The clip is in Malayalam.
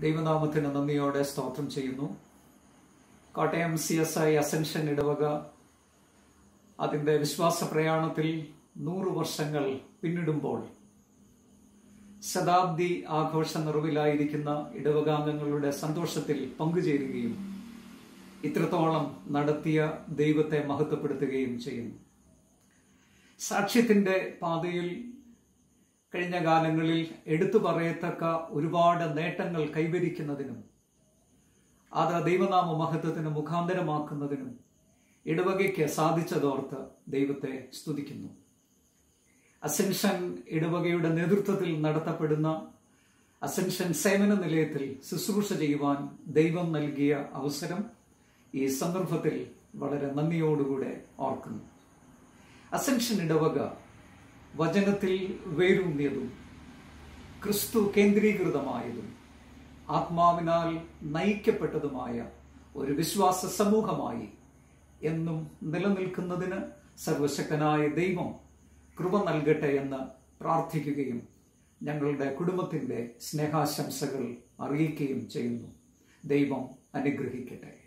ദൈവനാമത്തിന് നന്ദിയോടെ സ്തോത്രം ചെയ്യുന്നു Kottayam C S I Ascension ഇടവക അതിൻ്റെ വിശ്വാസ പ്രയാണത്തിൽ നൂറ് വർഷങ്ങൾ പിന്നിടുമ്പോൾ ശതാബ്ദി ആഘോഷ നിറവിലായിരിക്കുന്ന ഇടവകാംഗങ്ങളുടെ സന്തോഷത്തിൽ പങ്കുചേരുകയും ഇത്രത്തോളം നടത്തിയ ദൈവത്തെ മഹത്വപ്പെടുത്തുകയും ചെയ്യുന്നു സാക്ഷ്യത്തിന്റെ പാതയിൽ കഴിഞ്ഞ കാലങ്ങളിൽ എടുത്തു പറയത്തക്ക ഒരുപാട് നേട്ടങ്ങൾ കൈവരിക്കുന്നതിനും അത് ദൈവനാമ മഹത്വത്തിന് മുഖാന്തരമാക്കുന്നതിനും ഇടവകയ്ക്ക് സാധിച്ചതോർത്ത് ദൈവത്തെ സ്തുതിക്കുന്നു അസെൻഷൻ ഇടവകയുടെ നേതൃത്വത്തിൽ നടത്തപ്പെടുന്ന അസെൻഷൻ സേവന നിലയത്തിൽ ശുശ്രൂഷ ചെയ്യുവാൻ ദൈവം നൽകിയ അവസരം ഈ സന്ദർഭത്തിൽ വളരെ നന്ദിയോടുകൂടെ ഓർക്കുന്നു അസെൻഷൻ ഇടവക വചനത്തിൽ വേരൂന്നിയതും ക്രിസ്തു കേന്ദ്രീകൃതമായതും ആത്മാവിനാൽ നയിക്കപ്പെട്ടതുമായ ഒരു വിശ്വാസ സമൂഹമായി എന്നും നിലനിൽക്കുന്നതിന് സർവശക്തനായ ദൈവം കൃപ നൽകട്ടെ എന്ന് പ്രാർത്ഥിക്കുകയും ഞങ്ങളുടെ കുടുംബത്തിന്റെ സ്നേഹാശംസകൾ അറിയിക്കുകയും ചെയ്യുന്നു ദൈവം അനുഗ്രഹിക്കട്ടെ